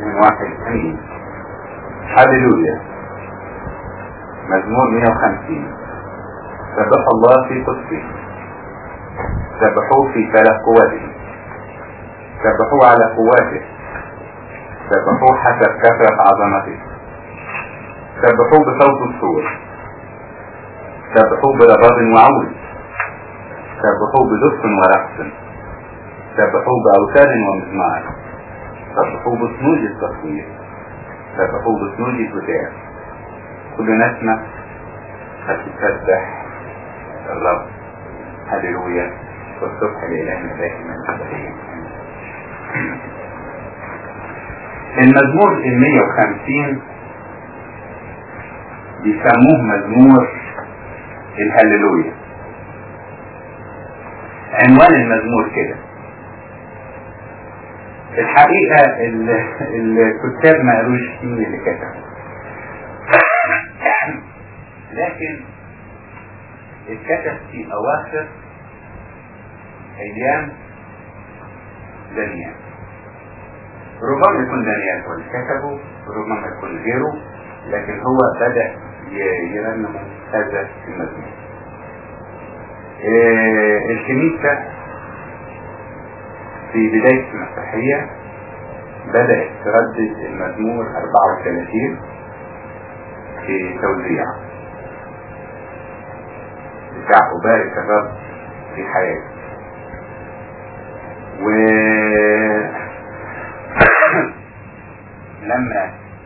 من واحد امين هللويا مزمور 150 سبح الله في قدسه سبحوه في ثلاث قواته سبحوه على قواته سبحوه حسب كثرة عظمته سبحوه بصوت الصور سبحوه برباب وعود سبحوه بدف ورقص سبحوه بأوتار ومزمار سبحوه بصنوج التصوير سبحوه بصنوج الكتاب كل نسمة هتسبح الرب هللويا والصبح لإلهنا دائما أبديا المزمور ال 150 بيسموه مزمور الهللويا عنوان المزمور كده الحقيقة الكتاب ما قالوش مين اللي كتب لكن اتكتب في أواخر أيام دانيال ربما يكون دانيال هو اللي كتبه ربما يكون غيره لكن هو بدأ يرنم هذا المزمور إيه الكنيسة في بداية المسيحية بدأت تردد المزمور 34 في توزيع بتاع أبارك الرب في حياتي و لما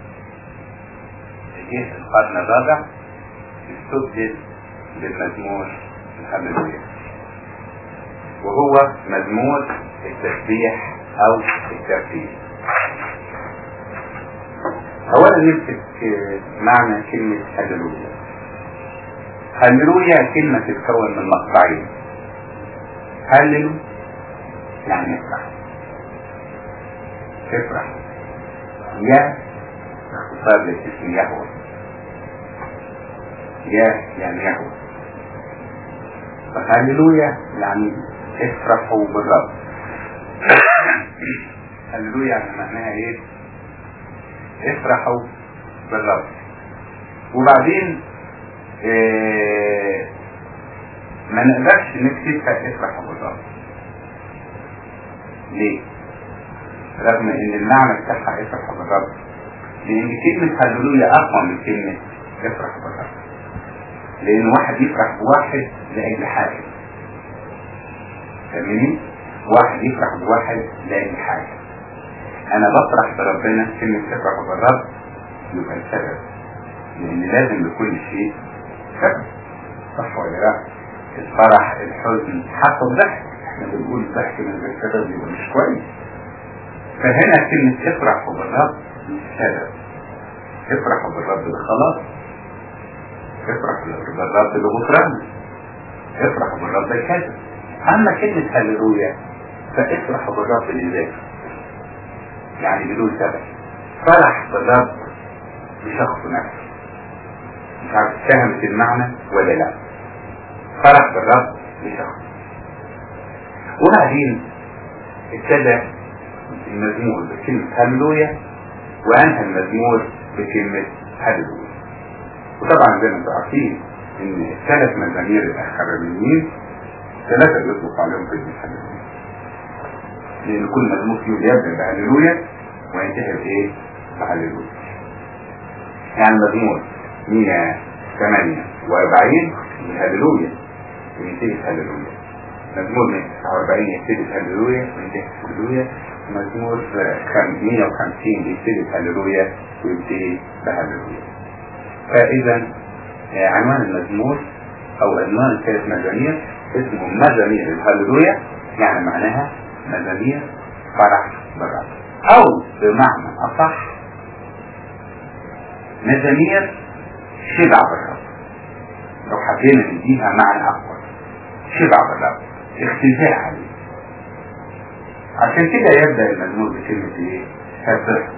جه القرن الرابع استبدل بالمزمور الهللويا وهو مزمور التسبيح او الترتيب اولا نمسك معنى كلمة هللويا هللويا كلمة تتكون من مقطعين هللو يعني افرح افرح يا اختصار لاسم يهوى يا يعني يهوى فهللويا يعني افرحوا بالرب هللويا يعني معناها ايه افرحوا بالرب وبعدين إيه ما نقدرش نكتبها افرحوا بالرب ليه رغم ان المعنى بتاعها افرح بالرب لان كلمة هللويا اقوى من كلمة افرح بالرب لان واحد يفرح بواحد لاجل حاجة فاهمني واحد يفرح بواحد لاجل حاجة انا بفرح بربنا كلمة افرح بالرب يبقى السبب لان لازم لكل شيء سبب صح ولا لا الفرح الحزن حتى الضحك احنا بنقول الضحك من غير سبب يبقى مش كويس فهنا كلمة افرحوا بالرب سبب افرحوا بالرب بالخلاص افرحوا بالرب بغفران افرحوا بالرب كذا اما كلمة هللويا فافرحوا بالرب لذاته يعني بدون سبب فرح بالرب بشخص نفسه مش عارف فهمت المعنى ولا لا فرح بالرب بشخص وبعدين ابتدى المزمور بكلمة هللويا وانهى المزمور بكلمة هللويا وطبعا زي ما انتم عارفين ان الثلاث مزامير الاخرانيين ثلاثة بيطلق عليهم كلمة هللويا لان كل مزمور فيهم يبدأ بهللويا وينتهي بايه؟ بهللويا يعني مزمور 148 بهللويا وينتهي بهللويا مزمور 149 يبتدي بهللويا وينتهي بهللويا مزمور 150 يبتدي بهللويا وينتهي بهللويا فإذا عنوان المزمور أو عنوان الثلاث مزامير اسمه مزامير الهللويا يعني معناها مزامير فرح بالرب أو بمعنى أصح مزامير شبع بالرب لو حبينا نديها معنى أقوى شبع بالرب اختزاء عليه عشان كده يبدأ المزمور بكلمة ايه؟ سبح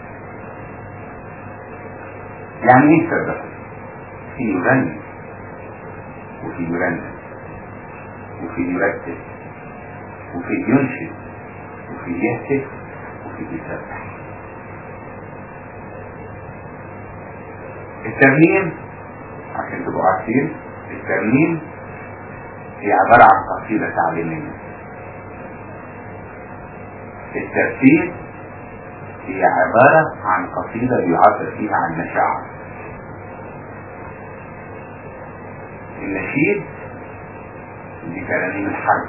يعني ايه سبح؟ في يغني وفي يرنم وفي يرتب وفي ينشد وفي يهتف وفي يسبح الترنيم عشان تبقوا عارفين الترنيم هي عبارة عن قصيدة تعليمية الترتيب هي عبارة عن قصيدة بيعبر فيها عن مشاعر النشيد دي ترانيم الحرب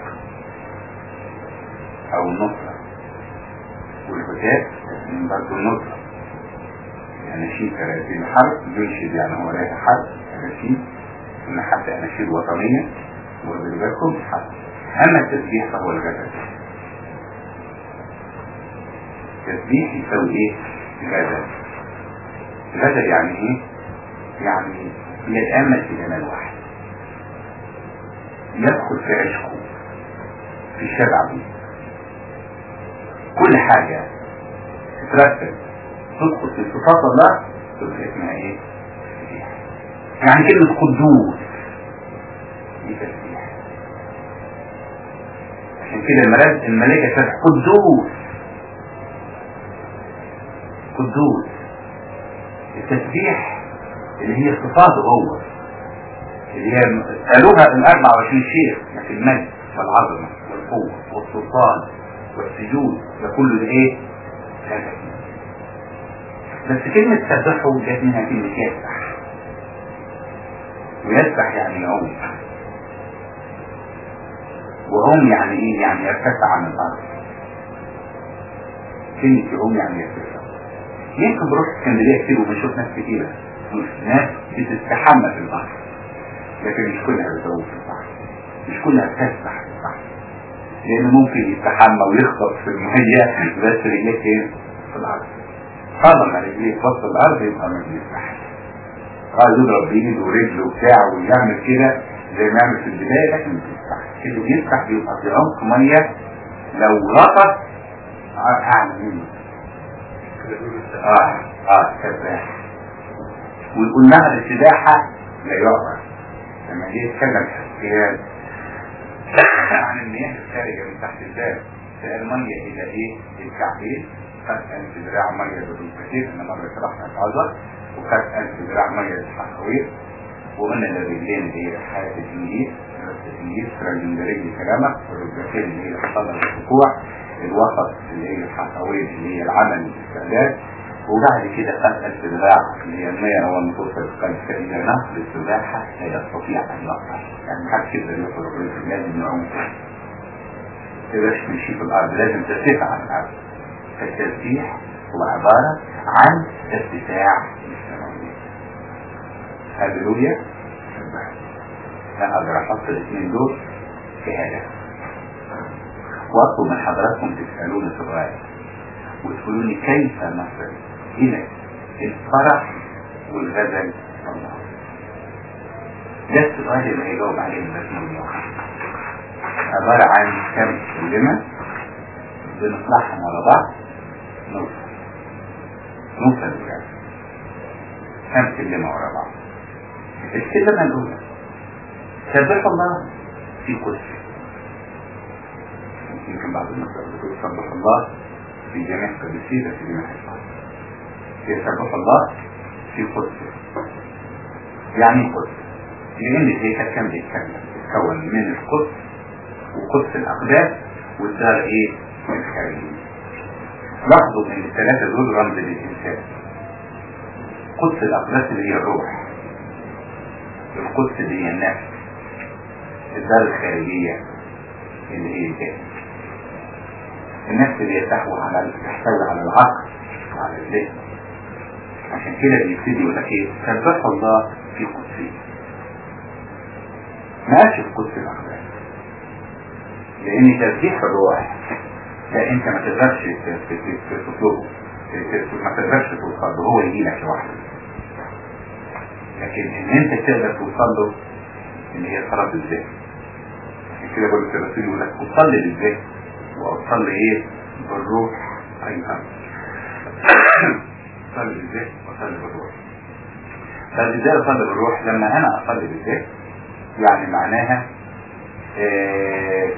او النصرة والهتاف من برضه النصرة أناشيد ترانيم الحرب ينشد يعني هو لا حرب أناشيد إن حتى أناشيد وطنية وبالبالكم حرب أما التسبيح فهو الغزل التسبيح يساوي إيه؟ غزل غزل يعني إيه؟ يعني يتأمل في جمال واحد يدخل في عشقه في شبعه كل حاجة تترتب تدخل في صفات الله تبقى اسمها ايه؟ تسبيح يعني كلمة قدوس دي تسبيح عشان كده الملائكة الملائكة تسبح قدوس قدوس التسبيح اللي هي صفاته هو اللي هي قالوها ال 24 شيخ في المجد والعظمة والقوة والسلطان والسجود ده كله ده ايه؟ هذا بس كلمة سبحه جت منها كلمة يسبح ويسبح يعني يعوم وهم يعني ايه؟ يعني يرتفع عن الأرض كلمة يعوم يعني يرتفع يمكن بروح اسكندرية كتير وبنشوف ناس كتيرة ناس بتستحمى في البحر لكن مش كلها بتعوم في البحر مش كلها بتسبح في البحر لأنه ممكن يستحمى ويخبط في المية بس رجليه فين؟ في الأرض طالما رجليه في وسط الأرض يبقى ما بيسبحش قال يضرب بإيده ورجله وبتاع ويعمل كده زي ما يعمل في البداية لكن ما بيسبحش اللي بيسبح بيبقى في عمق مية لو غطس أعلى منه اه اه سباح ويقول نهر السباحة لا يعبر لما جه يتكلم في عن المياه الخارجة من تحت الباب المية إلى إيه؟ الكعبين خد ألف ذراع مية بالركبتين أنا مرة شرحنا العذر وخد ألف ذراع مية للحقوية وقلنا الرجلين اللي هي حياة الإنجيل الإنجيل رجل رجل كلامك والركبتين اللي هي الصلاة والركوع الوسط اللي هي الحقوية اللي هي العمل والاستعداد وبعد كده خد ألف ذراع اللي هي المية أو المتوسط قد فإذا نقل السباحة لا يستطيع أن يقع يعني محدش يقدر يخرج لازم يعوم تقدرش تمشي في الأرض لازم ترتفع عن الأرض فالتسبيح هو عبارة عن ارتفاع السماوية هللويا أنا أقدر أحط الاثنين دول في هدف وأطلب من حضراتكم تسألوني سؤال وتقولوا لي كيف نصل إلى الفرح والغزل الله ده السؤال اللي هيجاوب عليه المسؤول عبارة عن كم كلمة بنطلعهم على بعض نوصل نوصل للغزل كم كلمة ورا بعض الكلمة الأولى سبح الله في قدسه يمكن بعض الناس بتقول سبح الله في جميع قدسية في جميع الأرض يسبح الله في قدسه يعني قدس لأن الهيكل كان بيتكلم يتكون من القدس وقدس الأقداس والدار إيه؟ الخارجية لاحظوا إن الثلاثة دول رمز للإنسان قدس الأقداس اللي هي الروح القدس اللي هي النفس الدار الخارجية اللي هي الجسم النفس اللي تحوي على تحتوي على العقل وعلى الذهن عشان كده بيبتدي يقول لك ايه سبح الله في قدسه ما قالش في قدس الاقدام لان تسبيح الروح ده انت ما تقدرش تطلبه ما تقدرش توصل له هو يجي لك لوحده لكن ان انت تقدر توصل له اللي هي صلاه الذهن عشان كده بقول الرسول يقول لك اصلي للذهن واصلي ايه بالروح ايضا اصلي بالذهن واصلي بالروح طب ازاي اصلي بالروح لما انا اصلي بالذهن يعني معناها إيه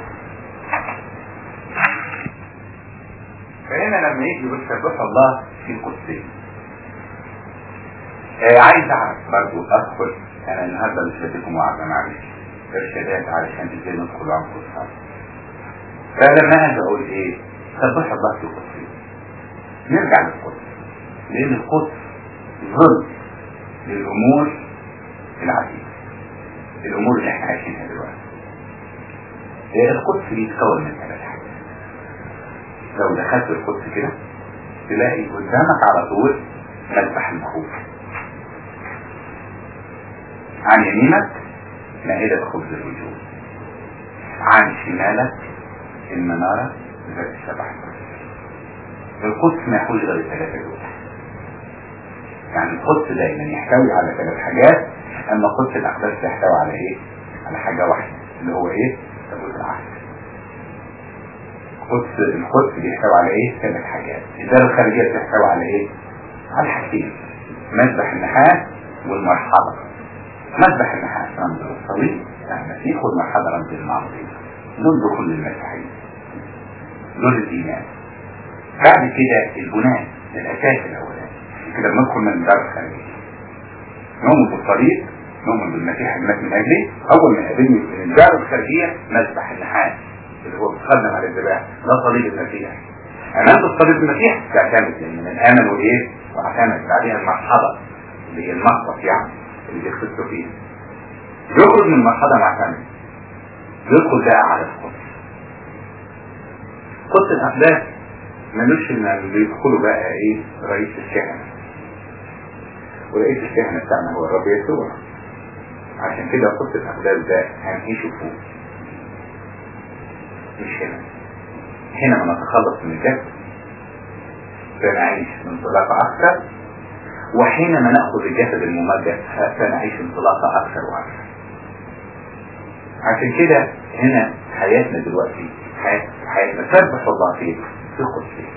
فهنا لما يجي يقول سبح الله في قدسه آه عايز اعرف برضه ادخل انا النهارده مش بديكم وعظه معلش ارشادات علشان ازاي ندخل عمق الصلاه فلما اجي اقول ايه سبح الله في القدس نرجع للقدس لان القدس ظل للامور العديده الامور اللي احنا عايشينها دلوقتي القدس بيتكون من ثلاث حاجات لو دخلت القدس كده تلاقي قدامك على طول مذبح المخوف عن يمينك مائدة خبز الوجوه عن شمالك المنارة ذات السبع القدس ما يحوش غير الثلاثة دول يعني القدس دايما يحتوي على ثلاث حاجات اما قدس الاقداس يحتوي على ايه؟ على حاجة واحدة اللي هو ايه؟ تابوت العهد القدس القدس بيحتوي على ايه؟ ثلاث حاجات الدار الخارجية بتحتوي على ايه؟ على حاجتين مذبح النحاس والمرحبة مذبح النحاس رمز الصليب يعني المسيح والمرحبة رمز المعصية دول دخول المسيحية دول الإيمان بعد كده البناء الأساس الأولاني كده بندخل من الدار الخارجية نؤمن بالطريق نؤمن بالمسيح المات من أجلي أول ما قابلني من الدار الخارجية مذبح النحاس اللي هو بيتقدم على الذبائح ده صليب المسيح أمام الصليب المسيح تعتمد لأن من آمن وإيه واعتمد بعدها المرحبة اللي هي المخطط يعني اللي بيختصوا فيه يخرج من المرحلة معتمد يدخل بقى على القدس قدس الأحداث ملوش ان اللي بيدخلوا بقى ايه رئيس الكهنة ورئيس الكهنة بتاعنا هو الرب يسوع عشان كده قدس الأحداث ده هنعيشه فوق مش هنا هنا ما نتخلص من الجسد فنعيش انطلاقة أكثر وحينما نأخذ الجسد الممجد فنعيش انطلاقة أكثر وأكثر عشان كده هنا حياتنا دلوقتي حياتنا سبح الله فيه في قدسي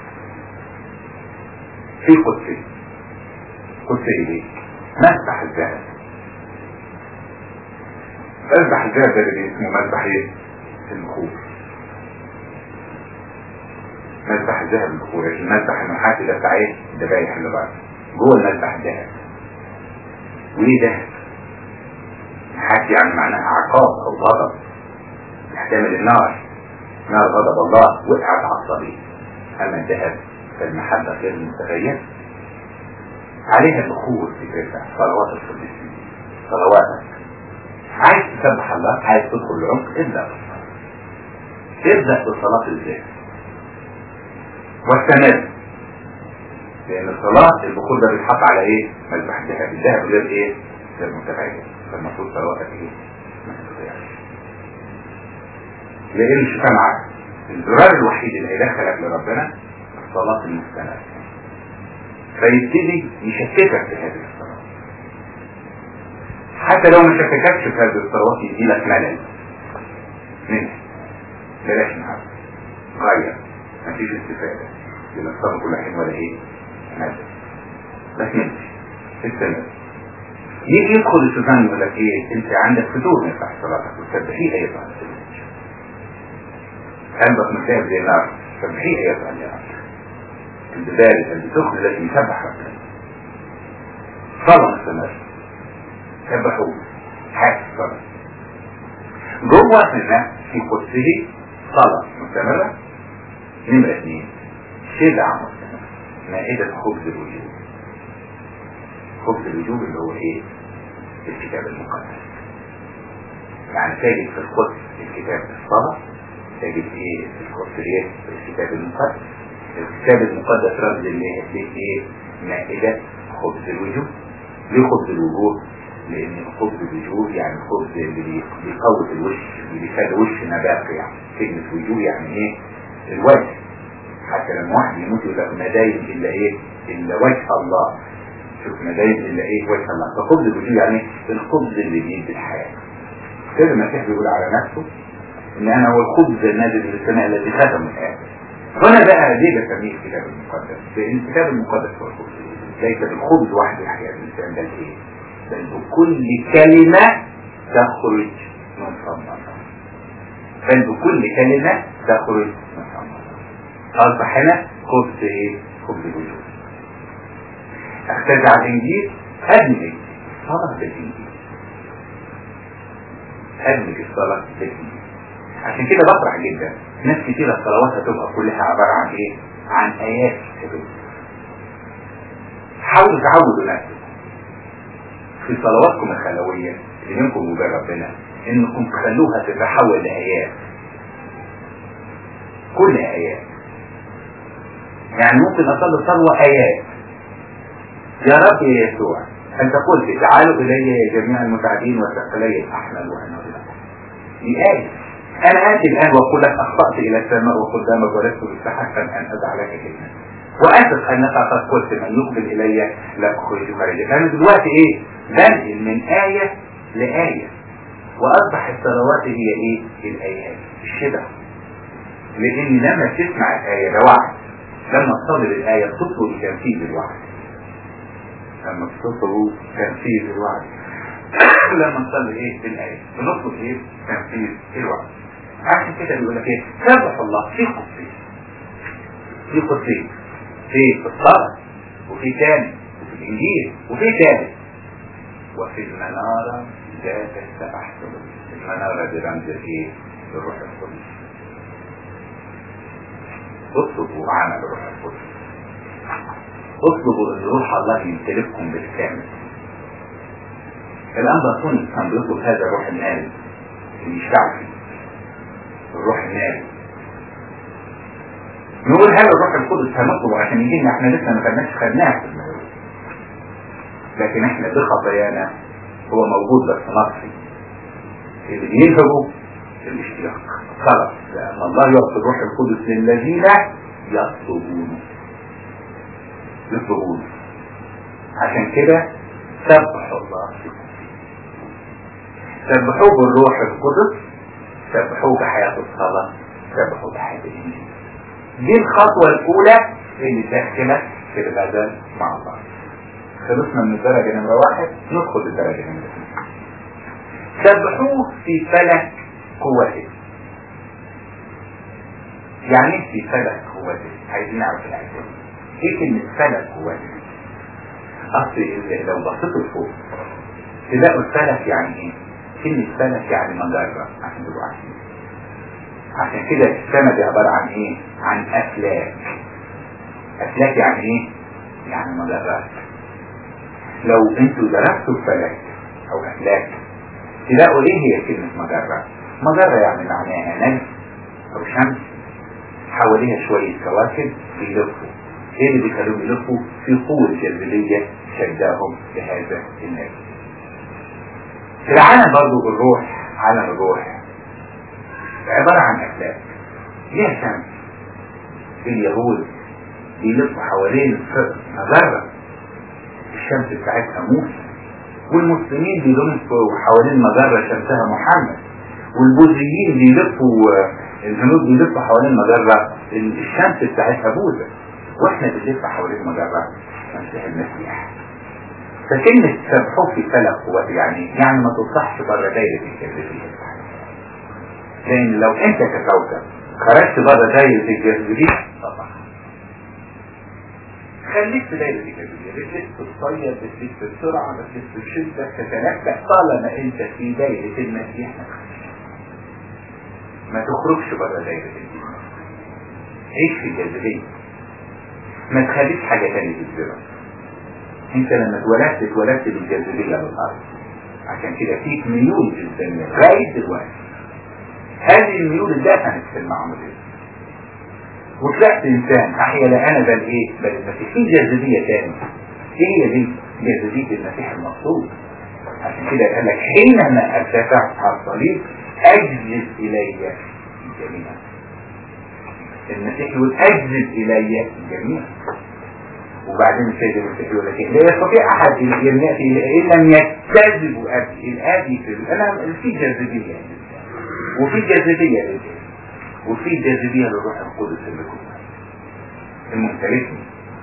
في قدسي قدسي ليه مسبح الذهب مسبح الذهب ده اللي اسمه مسبح ايه النخور مسبح الذهب النخور المسبح النحاسي ده بتاع ايه الذبايح اللي بره جوه المذبح ذهب وليه ذهب حكي عن معناها عقاب او غضب يحتمل النار نار غضب الله وقعت على الصليب اما الذهب فالمحبة غير متغيرة عليها دخول فكرتها صلوات القديسين صلواتك عايز تسبح الله عايز تدخل العمق ابدأ بالصلاة ابدأ بصلاة الذهب واستمر لان الصلاة البخور ده بيتحط على ايه مذبح الذهب الذهب غير ايه غير متغير فالمفروض صلواتك ايه ما تتغيرش لان مش معك الزرار الوحيد اللي هيدخلك لربنا الصلاة المستمرة فيبتدي يشككك في هذه الصلاة حتى لو ما شكككش في هذه الصلوات يدي لك ملل منها بلاش نعرف غير مفيش استفادة يبقى الصلاة كل حين ولا ايه نازل بس نمشي استمر يجي يدخل الشيطان يقول لك ايه انت عندك فتور من تحت صلاتك وتسبحيه ايضا قلبك مسافر زي النار سبحيه ايضا يا رب البداية اللي تخرج لازم يسبح ربنا صلاة مستمر سبحوه حاسس صلاة جوه النفس في قدسه صلاة مستمرة نمرة اثنين شبع مستمر مائدة خبز الوجوه خبز الوجوه اللي هو ايه الكتاب المقدس يعني تجد في القدس الكتاب الصلاة تجد ايه في القدس ايه الكتاب المقدس الكتاب المقدس رمز اللي ايه مائدة خبز الوجوه ليه خبز الوجوه لان خبز الوجوه يعني الخبز اللي بيقوت الوش اللي بيخلي وش نبات يعني كلمة وجوه يعني ايه الوجه حتى لما واحد يموت يقول لك ما دايم الا ايه الا وجه الله شوف ما دايم الا ايه وجه الله فخبز الوجوه يعني الخبز اللي بيدي الحياة كده المسيح بيقول على نفسه ان انا هو الخبز النازل من السماء الذي ختم الآية هنا بقى ليه بسميه الكتاب المقدس لان الكتاب المقدس هو الخبز ليس بالخبز وحده حياة الانسان بل ايه بل بكل كلمة تخرج من فم الله بل بكل كلمة تخرج من فم الله أصبح هنا خبز ايه خبز الوجود اختزع الانجيل ادمج الصلاة بالانجيل ادمج الصلاة بالانجيل عشان كده بفرح جدا ناس كتيرة الصلوات هتبقى كلها عبارة عن ايه عن ايات كتابية حاولوا تعودوا نفسكم في صلواتكم الخلوية اللي بينكم وبين ربنا انكم تخلوها تتحول لايات كل ايات يعني ممكن اصلي صلوة ايات يا رب يا يسوع انت قلت تعالوا الي يا جميع المتعبين والثقلي الاحمل وانا لكم دي آية انا اتي الان واقول لك اخطأت الى السماء وقدامك ولست مستحقا ان ادع لك كلمة واسف انك قد قلت من يقبل الي لا اخرج خارجا انا دلوقتي ايه بنقل من آية لآية واصبح الصلوات هي ايه الايات الشبه لان لما تسمع الآية ده وعد لما تصلي الآية تطلب تنفيذ الوعد لما تطلبوا تنفيذ الوعد لما نصلي ايه بالآية بنطلب ايه تنفيذ الوعد عشان كده بيقول لك ايه سبح الله في قصين في قصين في الصلاة وفي تاني وفي الإنجيل وفي تالت وفي المنارة ذات السبع سبل المنارة دي رمز ايه الروح القدس اطلبوا عمل الروح القدس اطلبوا ان روح الله يمتلككم بالكامل الان بطون كان بيطلب هذا الروح الناري اللي يشتغل فيه الروح الناري نقول هل الروح القدس هنطلبه عشان يجينا احنا لسه ما كناش خدناه في الموضوع لكن احنا بخطايانا هو موجود بس نصي اللي بينهبه الاشتياق خلاص لأن الله يعطي الروح القدس للذين يطلبونه يطلبونه عشان كده سبحوا الله فيكم سبحوه بالروح القدس سبحوه بحياة الصلاة سبحوه بحياة الإنجيل دي الخطوة الأولى اللي داخلة في الغزل مع الله خلصنا من الدرجة نمرة واحد ندخل الدرجة نمرة اثنين سبحوه في فلك قوته يعني ايه في فلك قوته عايزين نعرف العجل ايه كلمة فلك قوته اصل لو بصيتوا لفوق تلاقوا الفلك يعني ايه كلمة فلك يعني مجرة عشان تبقوا عارفين عشان كده السما دي عبارة عن ايه عن افلاك افلاك يعني ايه يعني مجرات لو انتوا درستوا الفلك او افلاك تلاقوا ايه هي كلمة مجرة مجرة يعني معناها نجم او شمس حواليها شوية كواكب بيلفوا ايه اللي بيخلوهم يلفوا في قوة جاذبية شداهم لهذا النجم في العالم برضو الروح عالم الروح عبارة عن افلاك ليها شمس اليهود بيلفوا حوالين مجرة الشمس بتاعتها موسى والمسلمين بيلفوا حوالين مجرة شمسها محمد والبوذيين بيلفوا الهنود بيلفوا حوالين مجرة الشمس بتاعتها بوذا واحنا بنلف حوالين مجرة شمسها المسيح فكلمة سبحوه في فلك قوات يعني يعني ما تطلعش بره دايرة الجاذبية لان لو انت ككوكب خرجت بره دايرة الجاذبية طبعا خليك في دايرة الجاذبية بتلف تصير بتلف بسرعة بتلف بشدة تتنبأ طالما انت في دايرة المسيح ما تخرجش ما تخرجش بره دايرة الجاذبية عيش في الجاذبية ما تخليش حاجة تانية تجذبك انت لما اتولدت اتولدت بالجاذبية للأرض عشان كده فيك ميول جسدانية لغاية دلوقتي هذه الميول اتدفنت في المعمودية وطلعت انسان احيا لا انا بل ايه بل المسيح في جاذبية تانية ايه هي دي جاذبية المسيح المقصود عشان كده قال لك حينما ارتفع على الصليب اجلس الي الجميع المسيح يقول اجلس الي الجميع وبعدين السيد المسيح يقول لك لا يستطيع احد ان ياتي ان لم يجتذب ابي الابي في انا في جاذبيه وفي جاذبيه للجسم وفي جاذبيه للروح القدس اللي جوه الممتلكني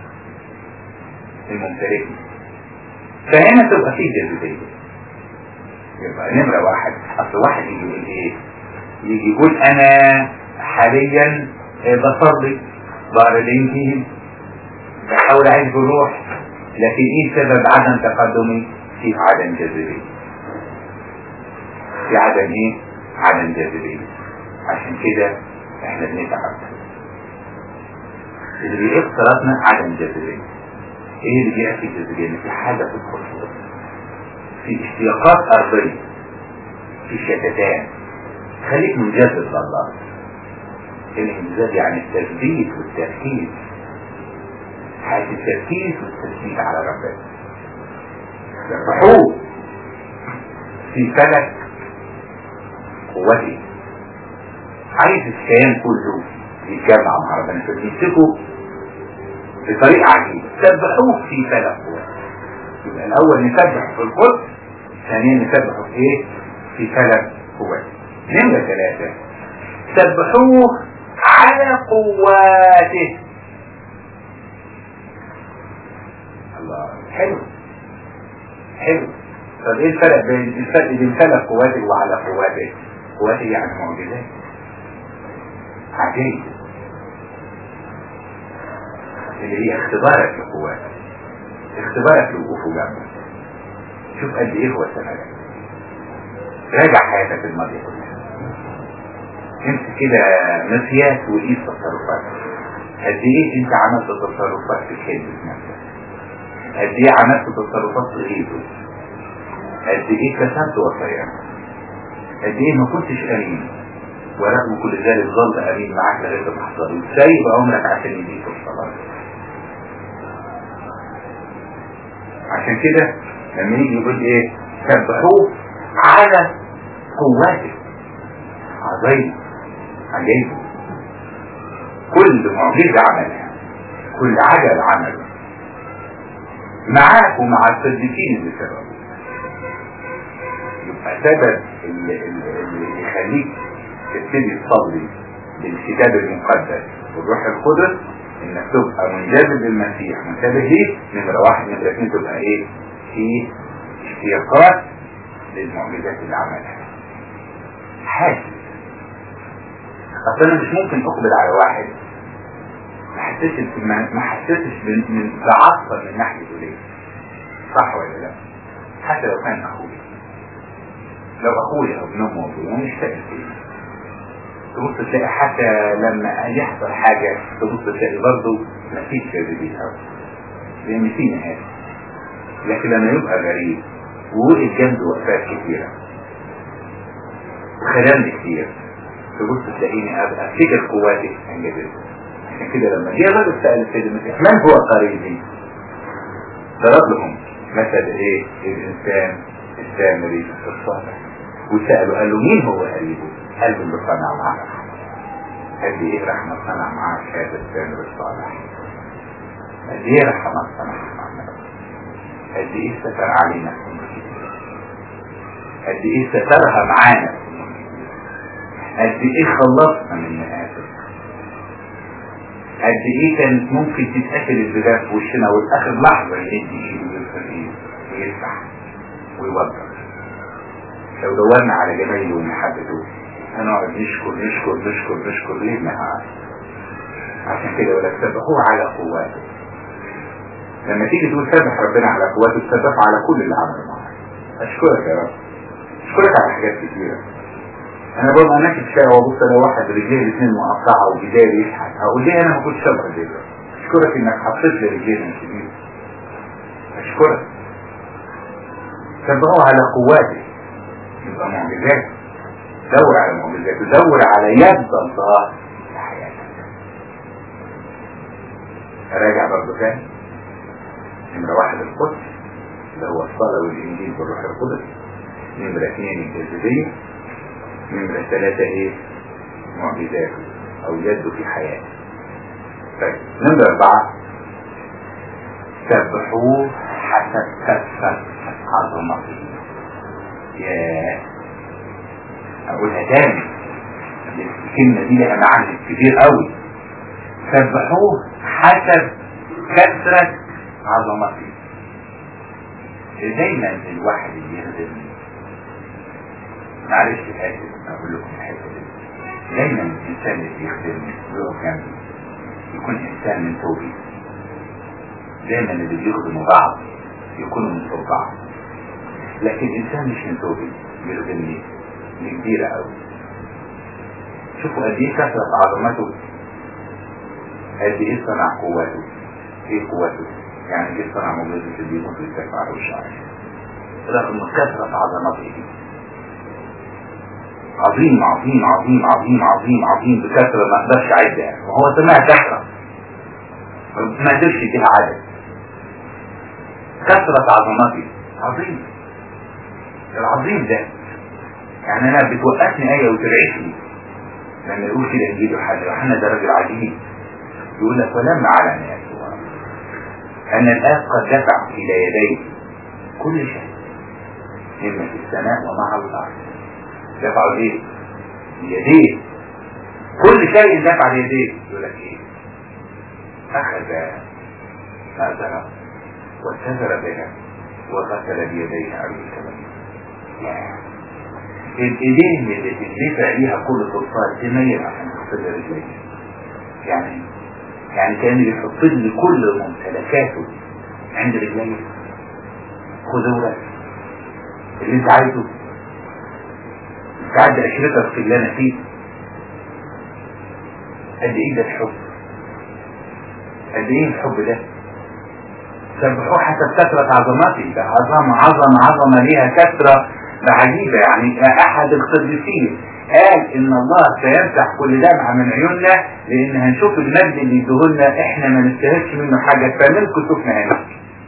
الممتلكني فهنا تبقى في جاذبيه يبقى نمرة واحد اصل واحد يجي يقول ايه يجي يقول انا حاليا بصلي بقرا الانجيل بحاول اعيش بالروح لكن ايه سبب عدم تقدمي في عدم جاذبية في عدم ايه عدم جاذبية عشان كده احنا بنتعب اللي بيعيق صلاتنا عدم جاذبية ايه اللي بيعيق الجاذبية ان في حاجة تدخل في اشتياقات ارضية في شتتان خليك منجذب لله الانجذاب يعني التثبيت والتركيز حيث التركيز والتثبيت على ربنا يفتحوه في فلك قوتي عايز الكيان كله يتجمع مع ربنا فتمسكوا بطريقة عجيبة سبحوه في فلك قوتي يبقى الأول نسبح في القدس ثانيا نسبحه في إيه؟ في فلك قوتي نمرة ثلاثة سبحوه على قواته الله حلو حلو طب ايه الفرق بين الفرق بين ثلاث قواته وعلى قواته قواته يعني معجزات عجيب اللي هي اختبارك لقواتك اختبارك لوقوفه جنبك شوف قد ايه هو سندك راجع حياتك الماضية كلها امسك كده مقياس وقيس تصرفاتك قد ايه انت عملت تصرفات في خدمة نفسك قد ايه عملت تصرفات في غيبه قد ايه كسبت وصاياك قد ايه ما كنتش امين ورغم كل ذلك ظل امين معاك لغايه ما حصل سايب عمرك عشان يديك الصلاه عشان كده لما يجي يقول ايه سبحوه على قواته عظيم عجيب كل معجزة عملها كل عجل عمله معاك ومع الصديقين بسبب يبقى سبب اللي, اللي يخليك تبتدي تصلي بالكتاب المقدس والروح القدس انك تبقى منجذب للمسيح منتبه ليه نمرة واحد نمرة اثنين تبقى ايه في اشتياقات للمعجزات اللي عملها حاسس اصل انا مش ممكن اقبل على واحد ما حسيتش ما حسيتش من تعصب من ناحيته ليه صح ولا لا حتى لو كان اخوي لو اخوي او ابن امي ومش فاكر فيه تبص تلاقي حتى لما يحصل حاجة تبص تلاقي برضه مفيش جاذبية لأن في نهاية لكن لما يبقى غريب ووقف جنبه وقفات كتيرة وخلال كتير تبص تلاقيني أبقى أفتكر قواتي انجذب عشان كده لما جه الراجل سأل السيد المسيح من هو قريبي؟ ضرب لهم مثل ايه؟ الإنسان السامري الصالح وسأله قال له مين هو قريبه؟ قال له اللي صنع معاه قال لي ايه رحمة صنع معاه هذا السامر الصالح قال لي ايه رحمة صنع معاه قال لي ايه ستر علينا قد ايه سترها معانا قد ايه خلصنا من مآسف قد ايه كانت ممكن تتقتل البلاد في وشنا والاخر لحظة يدي ايده ويرفع ايده ويفتح ويوضح لو دورنا على جمايله ومحبته هنقعد نشكر نشكر نشكر نشكر ليه نهار عشان كده ولا تسبحوه على قواته لما تيجي تقول سبح ربنا على قواته تسبح على كل اللي عمله معاك اشكرك يا رب اشكرك على حاجات كتيرة انا ببقى ماشي في الشارع وابص الاقي واحد رجليه الاثنين مقطعه وجدال يشحت هقول ليه انا ما كنتش ابقى كده اشكرك انك حطيت لي رجلين من كبير اشكرك سبحوه على قواته يبقى معجزات دور على معجزات دور على يد الله في حياتك راجع برضه تاني نمرة واحد القدس اللي هو الصلاة والإنجيل بالروح القدس نمرة اثنين الجاذبية نمرة ثلاثة ايه معجزاته أو يده في حياته طيب نمرة أربعة سبحوه حسب كثرة عظمته ياه اقولها تاني الكلمة دي لها معنى كبير قوي سبحوه حسب كثرة عظمته دايما الواحد اللي يخدم معلش اسف اقول لكم الحته دي دايما الانسان اللي يخدمني ويقف جنبي يكون انسان من توبي دايما اللي بيخدموا بعض يكونوا من فوق بعض لكن الانسان مش من فوقي بيخدمني دي كبيرة قوي شوفوا قد ايه كثرة عظمته قد ايه صنع قوته ايه قوته يعني ايه صنع معجزة اللي يموت ويتفع وشعر رغم كثرة عظمته دي عظيم عظيم عظيم عظيم عظيم عظيم بكثرة ما اقدرش اعدها وهو سمع كثرة ما قدرش يديها عدد كثرة عظمتي عظيم العظيم ده يعني انا بتوقفني ايه وترعشني لما يقول كده انجيل يوحنا يوحنا ده راجل عجيب يقول لك ولما علم يسوع ان الاب قد دفع الى يديه كل شيء مما في السماء وما على الارض دفعوا ايه؟ يديه كل شيء دفع ليديه يقول لك ايه؟ اخذ مأزرة واتزر بها وغسل بيديه على الكلام الايدين اللي بتدفع ليها كل سلطات تميل عشان تغسل رجليه يعني يعني كان بيحط لي كل ممتلكاته عند رجليه خذ ورق اللي انت عايزه تعدي عشرتك في اللي انا فيه قد ايه ده الحب قد ايه الحب ده سبحوه حسب كثرة عظمته ده عظمة عظمة عظمة ليها كثرة عجيبة يعني احد القديسين قال ان الله سيمسح كل دمعة من عيوننا لان هنشوف المجد اللي يديهولنا احنا ما نستاهلش منه حاجة فمنكم شفنا هنا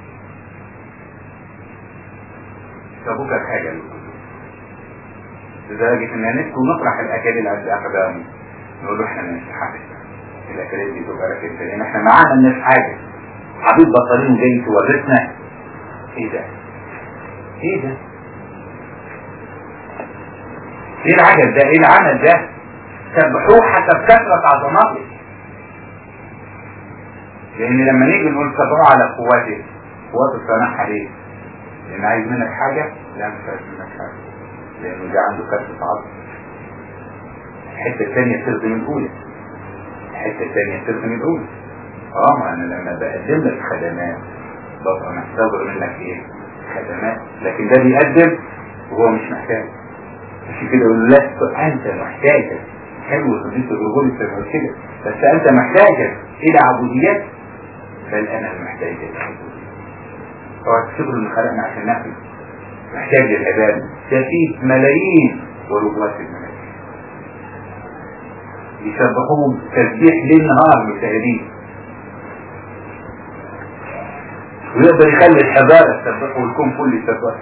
سابوك الحاجة لدرجة ان نسكو نطرح الاكاليل عند اقدامه نقول له احنا ما نستحقش الاكاليل دي تبقى لك انت لان احنا معانا الناس حاجة عبيد بطلين جاي تورثنا ايه ده ايه ده ايه العجل ده ايه العمل ده سبحوه حسب كثرة عظمته لان لما نيجي نقول سبحوه على قوته قوته سماحها ليه لان عايز منك حاجة لا مش عايز منك حاجة لانه ده عنده كثرة عظم الحتة الثانية تخدم الاولى الحتة الثانية تخدم الاولى اه ما انا لما بقدم لك خدمات ببقى محتاج منك ايه خدمات لكن ده بيقدم وهو مش محتاج عشان كده يقول لست انت محتاجا حلو قضيه الرجول السبب كده بس انت محتاجا الى عبوديات بل انا المحتاج الى عبوديات اوعى تفتكروا ان خلقنا عشان نعبد محتاج للعباده ده فيه ملايين وربوات الملايين يسبحوه تسبيح ليل نهار مجتهدين ويقدر يخلي الحجارة تسبحه والكون كله يسبحه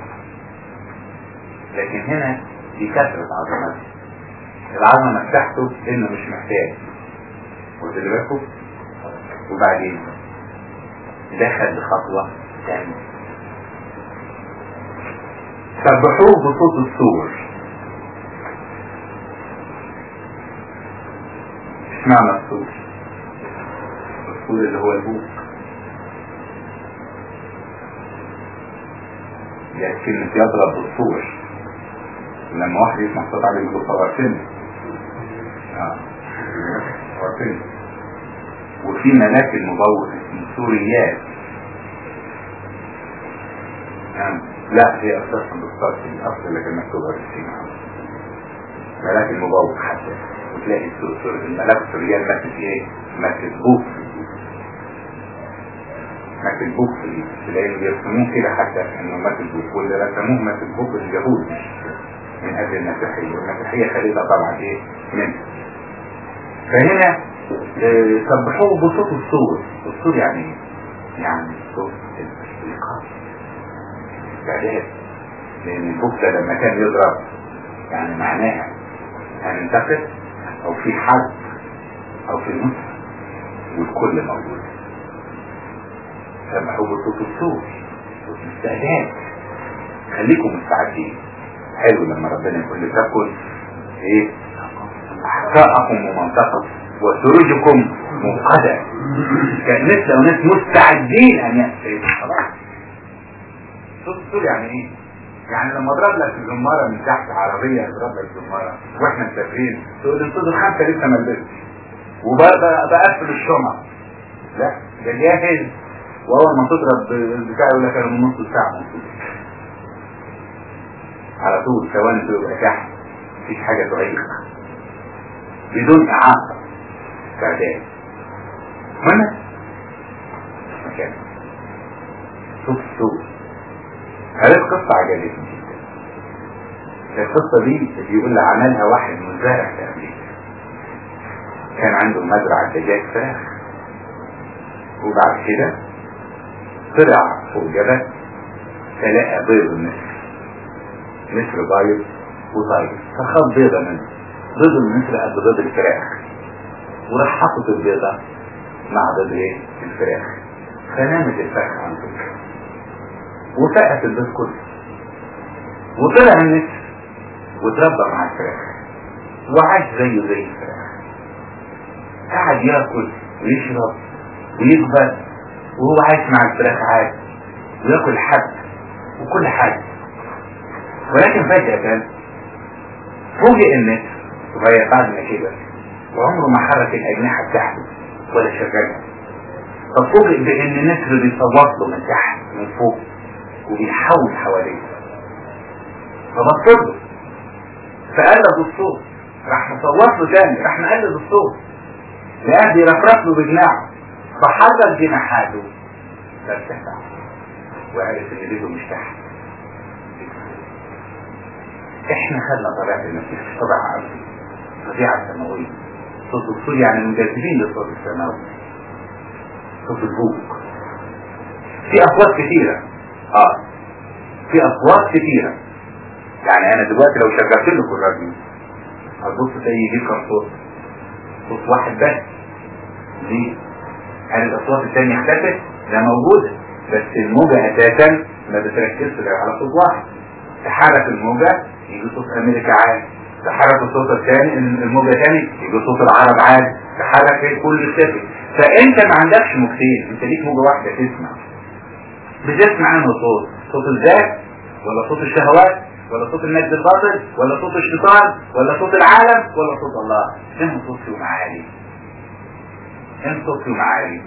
لكن هنا دي كثرة عظمته العظمة بتاعته انه مش محتاج واخد بالكم وبعدين دخل بخطوة ثانية سبحوه بصوت الصور ايش معنى الصور الصور اللي هو البوق لكن يضرب بالصور لما واحد يسمع صوت عليه يقول صورتني اه صورتني وفي ملاك المبوظ اسمه سوريات آه. لا هي اساسا بالصوت الاصل اللي كان مكتوبه في السينما ملاك المبوظ حتى وتلاقي السور الملاك سوريات ماسك ايه؟ ماسك بوك ماسك بوك في تلاقيه بيرسموه كده حتى انه ماسك بوك واللي رسموه ماسك بوك اليهود مش من اجل المسيحية والمسيحية خليلة طبعا ايه منه فهنا اه سبحوه بصوت الصور الصور يعني ايه يعني صوت الإيقاف استعداد لان البوك ده لما كان يضرب يعني معناها هننتقد او في حرب او في نصر والكل موجود سبحوه بصوت الصور صوت الاستعداد خليكم مستعدين حلو لما ربنا يقول لتكن ايه احقاءكم ممنطقة وسروجكم منقدة كان ناس لو ناس مستعدين ان يأتي خلاص صوت الصور يعني ايه يعني لما اضرب لك الزمارة من تحت عربية اضرب لك الزمارة واحنا مسافرين تقول انتوا الخمسة لسه ما لبستش وبقفل الشمع لا ده جاهز واول ما تضرب البتاع يقول لك انا من نص ساعه موجود على طول ثواني تبقى تحت مفيش حاجه تعيق بدون اعاقه استعداد هنا مكان صوت الصوت هذه القصة عجبتني جدا القصة دي بيقول لي عملها واحد مزارع في أمريكا كان عنده مزرعة دجاج فراخ وبعد كده طلع فوق جبل فلقى بيض النسر نسر بايض وطاير فخد بيضة منه بيض النسر قد بيض الفراخ وراح حاطط البيضة مع بيض ايه الفراخ فنامت الفرخ عنده وفقت البيض كله وطلع النسر وتربى مع الفراخ وعاش زيه زي الفراخ قعد ياكل ويشرب ويكبر وهو عايش مع الفراخ عادي وياكل حب وكل حاجة ولكن فجأة فوجئ النسر صغير بعد ما كبر وعمره ما حرك الأجنحة بتاعته ولا شغلها ففوجئ بأن النسر بيصوت له من تحت من فوق وبيحاول حواليه فبص له فقلب الصوت راح مصوت له تاني راح مقلب الصوت لقاه بيرفرف له بجناحه فحرك جناحاته فارتفع وعرف ان بيته مش تحت احنا خدنا طبيعة المسيح طبيعة عرضية طبيعة سماوية صوت الصور يعني منجذبين للصوت السماوي صوت البوق في اصوات كثيرة اه في اصوات كثيرة يعني انا دلوقتي لو شغلت لكم الراديو هتبص تلاقي يجيب كم صوت صوت واحد بس ليه؟ هل الاصوات الثانية اختفت؟ لا موجودة بس الموجة اساسا ما بتركزش غير على صوت واحد تحرك الموجة يجي صوت امريكا عادي تحرك الصوت الثاني الموجة ثاني يجي صوت العرب عادي تحرك كل الشكل فانت ما عندكش موجتين انت ليك موجة واحدة تسمع بتسمع انه صوت صوت الذات ولا صوت الشهوات ولا صوت المجد الباطل ولا صوت الشيطان ولا صوت العالم ولا صوت الله فين صوت فيهم عالي فين صوت فيهم عالي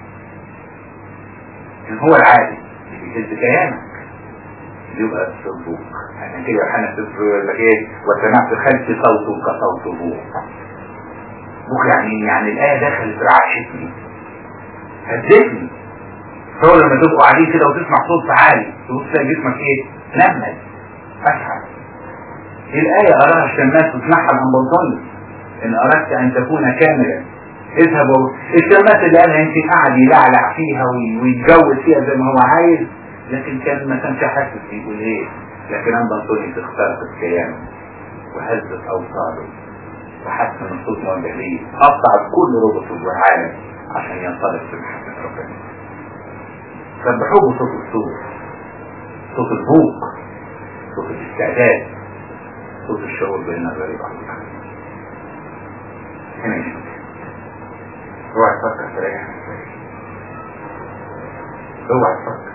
ان هو العالي اللي بيهز كيانك يبقى الصدوق عشان كده يوحنا يقول لك ايه وسمعت خلف صوت كصوت بوق بوق يعني يعني الايه دخلت رعشتني هدتني هو لما تبقوا قاعدين كده وتسمع صوت عالي تبص تلاقي جسمك ايه نمل اشعر الآية أراها الشماس واسمعها الأنبلطاني إن أردت أن تكون كاملا اذهبوا الشماس اللي قالها يمكن قاعد يلعلع فيها ويتجوز فيها زي ما هو عايز لكن كان ما كانش حاسس يقول ايه لكن أنبلطاني اخترقت كيانه وهزت أوصاله وحس ان الصوت موجه ليه قطع كل ربط في العالم عشان ينطلق في محبة ربنا سبحوه بصوت الصوت صوت البوق صوت الاستعداد صوت الشعور بين الغريب عن الحق هنا يشوف اوعى تفكر تريح اوعى تفكر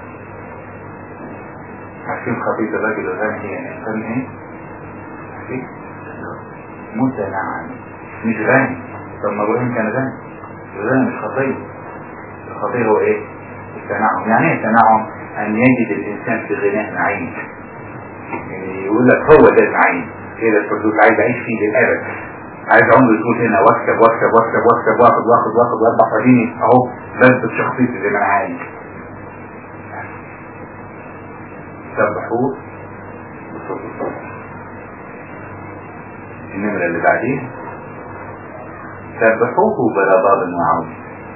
عارفين خطية الرجل الغني هي انسان ايه؟ عارفين؟ متنعم مش غني طب ما ابراهيم كان غني الغني مش خطية الخطية هو ايه؟ التنعم يعني ايه التنعم؟ ان يجد الانسان في غناء نعيم يعني يقول لك هو ده النعيم كده الفردوس عايز اعيش فيه للابد عايز عمري يكون هنا واكسب واكسب واكسب واكسب واخد واخد واخد واربع سنين اهو بثبت شخصيتي زي ما انا عايز سبحوه بصوت الصبح النمرة اللي بعدين سبحوه برباب وعود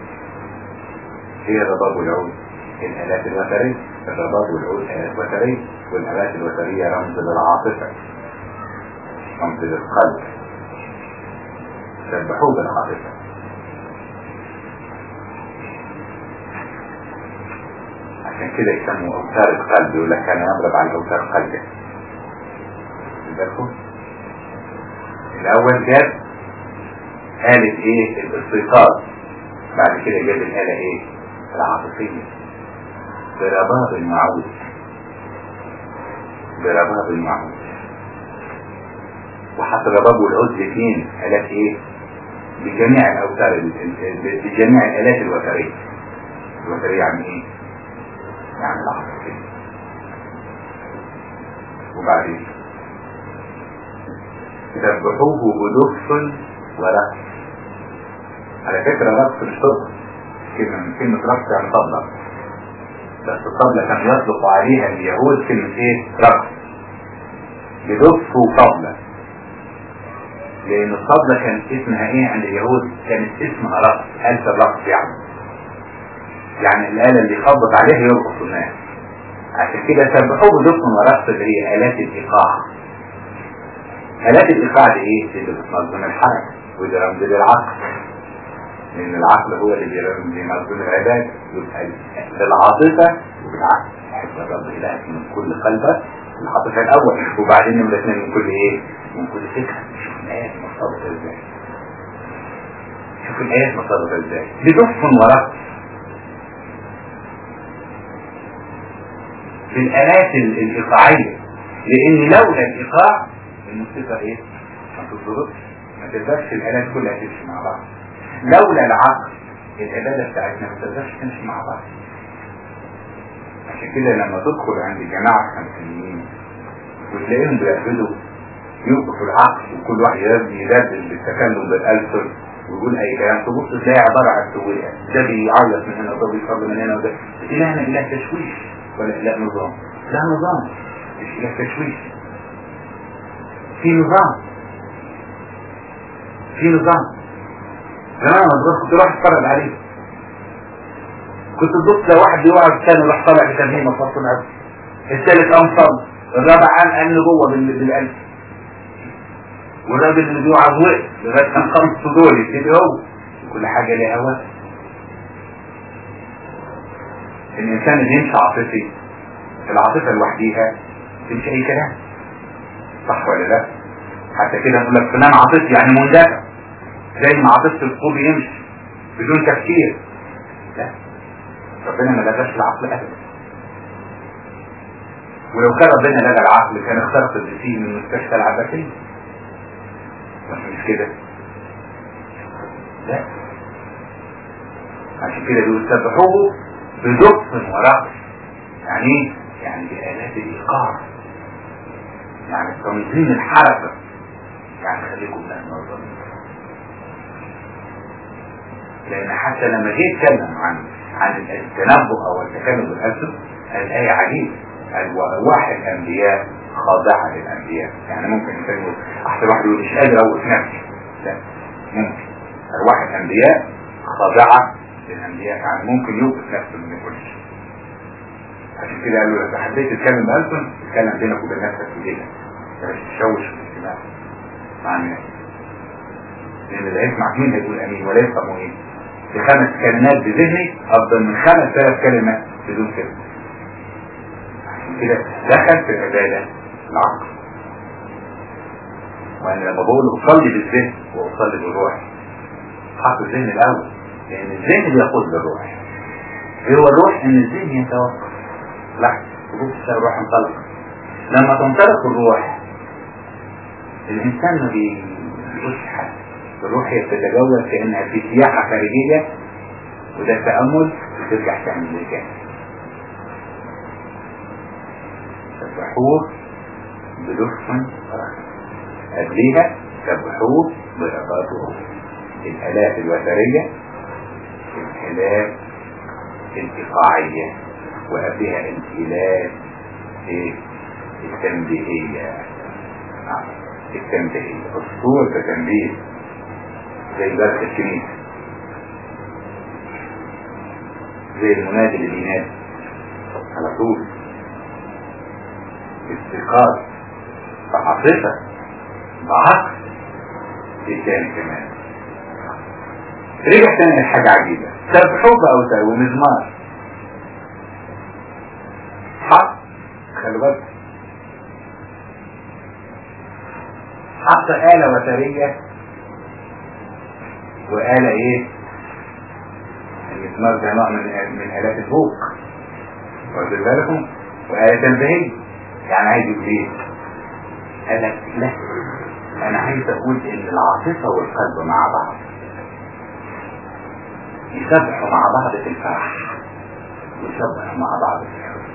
هي الرباب والعود الآلات الوترية الرباب والعود آلات وترية والآلات الوترية رمز للعاطفة رمز للقلب سبحوه بالعاطفة عشان كده يسموا أوتار القلب يقول لك كان يضرب على أوتار قلبه بالكم الأول جاب آلة إيه الاستيقاظ بعد كده جاب الآلة إيه العاطفية برباب المعود برباب المعود وحط الرباب والعود الاثنين آلات إيه بجميع الأوتار بجميع الآلات الوترية الوترية يعني إيه يعني العاطفية وبعدين سبحوه بدف ورقص على فكرة رقص مش طبل كلمة من كلمة رقص يعني طبلة بس الطبلة كان يطلق عليها اليهود كلمة ايه رقص بدف وطبلة لان الطبلة كانت اسمها ايه عند اليهود كانت اسمها رقص آلة الرقص يعني يعني الآلة اللي يخبط عليها يرقص الناس عشان كده سبحوه بدف ورقص اللي هي آلات الإيقاع آلات الإيقاع دي ايه؟ اللي بتنظم الحركة وده رمز للعقل لأن العقل هو اللي بينظم العباد يبقى بالعاطفة وبالعقل تحب الرب إلهك من كل قلبك العاطفة الأول وبعدين نمرة اثنين من كل إيه؟ من كل فكرة شوف الآيات مرتبطة إزاي شوف الآيات مرتبطة إزاي بدف ورقص في الآلات الإيقاعية لأن لولا الإيقاع الموسيقى إيه؟ ما تتضبطش ما تقدرش الآلات كلها تمشي مع بعض لولا العقل العبادة بتاعتنا ما تقدرش تمشي مع بعض عشان كده لما تدخل عند جماعة خمسينيين وتلاقيهم بيعبدوا يوقفوا العقل وكل واحد يدبل بالتكلم بالألسن ويقول أي كلام تبص تلاقي عبارة عن سوية ده بيعيط من هنا وده بيصلي من هنا وده إلهنا إله تشويش ولا إله نظام لا نظام مش إله تشويش في نظام في نظام زمان ما كنت راح اتفرج عليه كنت تبص لو واحد يقعد الثاني راح طالع بتمهيمه في وسط العبد الثالث قام صلى الرابع قام قام جوه بالقلب والراجل اللي بيوعظ وقف لغايه كان خمس دول يبتدي هو كل حاجه ليها وقت الانسان اللي يمشي عاطفي العاطفه لوحديها تمشي اي كلام صح ولا لا؟ حتى كده نقول لك فلان عاطفي يعني مندفع زي ما عاطفه القلب يمشي بدون تفكير لا ربنا ما لغاش العقل ابدا ولو كان ربنا لغى العقل كان اخترق الجسيم من مستشفى العباسية بس مش كده لا عشان كده بيسبحوه بدف ورقص يعني ايه؟ يعني بآلات الإيقاع يعني تنظيم الحركة يعني خليكم من النظام لأن حتى لما جه يتكلم عن عن التنبؤ أو التكلم بالألسن الآية عجيبة أرواح الأنبياء خاضعة للأنبياء يعني ممكن الإنسان يقول أحسن واحد يقول مش قادر أوقف نفسي لا ممكن أرواح الأنبياء خاضعة للأنبياء يعني ممكن يوقف نفسه من كل شيء عشان كده قالوا لو حبيت تتكلم بألسن تتكلم بينك وبين نفسك في ليلة مش تشوش في الاجتماع مع الناس لأن اللي هيسمع مين هيقول أمين ولا يفهموا إيه بخمس كلمات بذهني أفضل من خمس ثلاث كلمات بدون كلمة عشان كده دخل في العبادة العقل وأنا لما بقول أصلي بالذهن وأصلي بالروح حط الذهن الأول لأن الذهن بيقود للروح هو الروح إن الذهن يتوقف لا تبص تلاقي الروح انطلق لما تنطلق الروح الإنسان ما بيقولش حاجة الروح هي بتتجول كأنها في سياحة خارجية وده تأمل وترجع تعمل اللي كان سبحوه بلطف قبليها سبحوه برقاته الآلات الوترية الآلات الإيقاعية وقبلها الآلات التنبيهية التنبيهية الصور كتنبيه زي باب الكنيسة زي المنادي اللي بينادي على طول استيقاظ بعاطفة بعقل ايه تاني كمان رجع تاني لحاجة عجيبة سبحوك او سوي مزمار حق خلي بالك حط آلة وترية وآلة ايه المسمار ده نوع من من آلات الفوق واخد بالكم وآلة تنبيهية يعني عايز يقول ايه قال لك لا انا عايز اقول ان العاطفة والقلب مع بعض يسبحوا مع بعض في الفرح ويسبح مع بعض في الحزن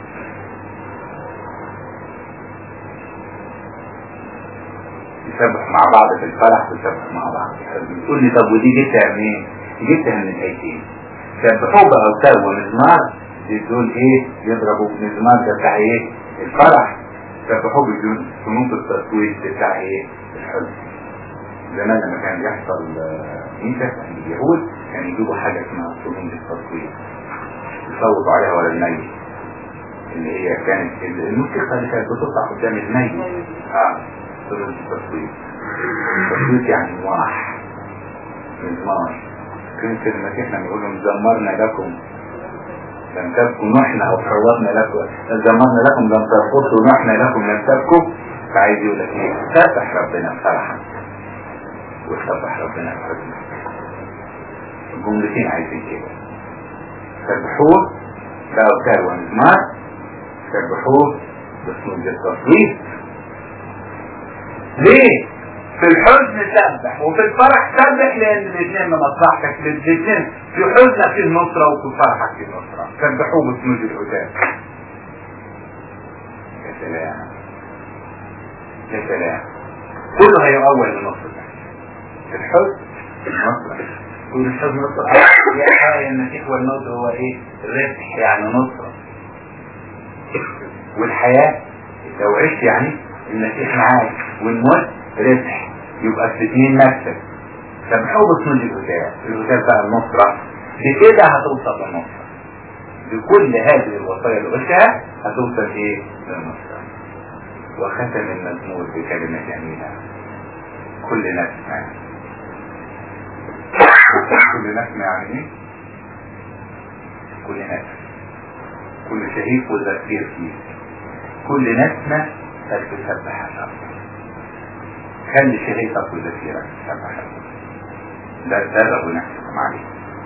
يسبح مع بعض في الفرح ويسبح مع بعض في الحزن تقول لي طب ودي جبتها منين؟ جبتها من الايتين سبحوا بأوتار ومزمار دول ايه يضربوا بمزمار ده بتاع ايه الفرح سبحوا بجنود التصويت بتاع ايه الحزن زمان لما كان بيحصل ميتة اليهود كانوا يجيبوا حاجة اسمها صنون التصويت يصوتوا عليها ولا الميت اللي هي كانت الموسيقى اللي كانت بتطلع قدام الميت اه صنون التصويت التصويت يعني واح مزمار كنت المسيح لما يقول لهم زمرنا لكم لم تبكوا نحن او حررنا لكم زمرنا لكم لم ترقصوا نحن لكم لم تبكوا فعايز يقول لك ايه سبح ربنا فرحا وسبح ربنا بحزنا الجملتين عايزين كده سبحوه بأوتار ومزمار سبحوه بصنوج التصويت ليه؟ في الحزن سبح وفي الفرح سبح لان الاثنين من مصلحتك الاثنين في حزنك فيه نصرة وفي فرحك فيه نصرة سبحوه بصنوج الهداة يا سلام يا سلام كله هيؤول لنصرة في الحزن نصرة كل الحزن نصرة يا المسيح والموت هو ايه ربح يعني نصرة والحياة لو عشت يعني المسيح معاك والموت ربح يبقى في اثنين مكسب سبحوا بصنوج الهداة الهداة بقى النصرة بكده هتوصل للنصرة بكل هذه الوصايا اللي قلتها هتوصل ايه للنصرة وختم المزمور بكلمة جميلة كل نسمة كل نسمة يعني ايه كل نسمة كل شهيق وزفير فيه كل نسمة تسبح الرب خلي شهيقك وزفيرك تسبح الرب ده دربوا نفسكم عليه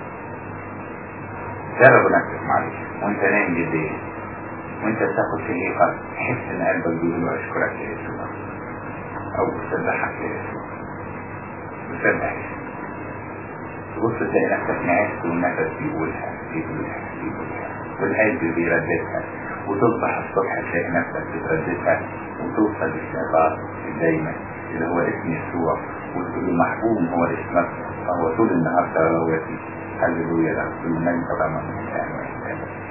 دربوا نفسكم عليه وانت نايم بالليل وانت بتاخد شهيقك تحس ان قلبك بيقول اشكرك يا يسوع او تسبحك يا يسوع تسبح تبص تلاقي نفسك نعست والنفس بيقولها بيقولها بيقولها والقلب بيرددها وتصبح الصبح تلاقي نفسك بترددها وتوصل للشيطان دايما اللي هو اسم يسوع وتقول له محبوب هو اسمك فهو طول النهار تراوتي هللويا له كل من طبعا من الآن